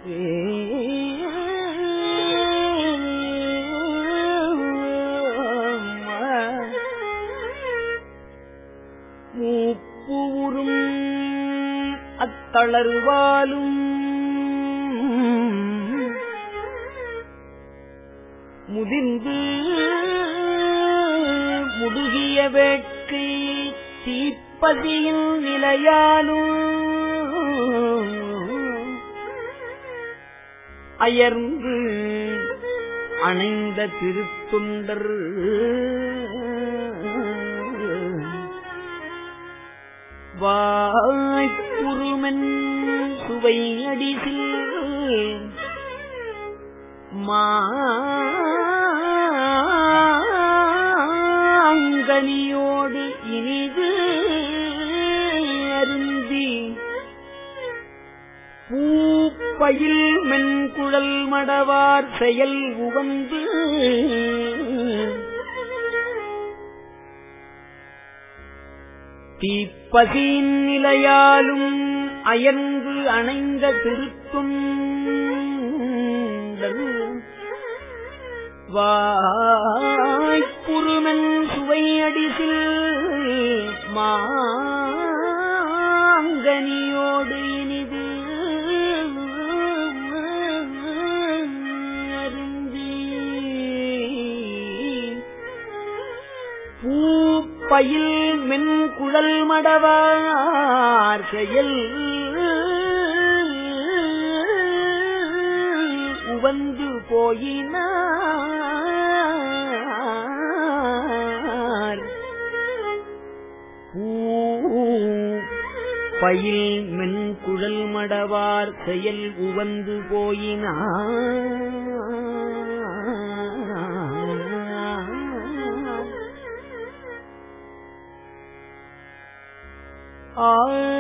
மூப்பூரும் அத்தளர்வாலும் முதிர்ந்து முடுகிய வேட்கை தீப்பதியின் நிலையாலும் அயர்ந்து அணைந்த திருத்தொண்டர் வாய்ப்புருமன் சுவை அடிசில் மாங்கனியோடு இனிது அருந்தி பூப்பயில் மென்குழல் மடவார் செயல் உவந்து தீப்பசியின் நிலையாலும் அயர்ந்து அணைந்த திருத்தும் வாய்ப்புருமன் சுவை அடிசில் மாங்கனியோடு இனிது அருந்தி பூப்பயில் மென்குழல் மடவார் செயல் உவந்து போயினார் பூ பயில் மென்குழல் மடவார் செயல் உவந்து போயினார் ஆ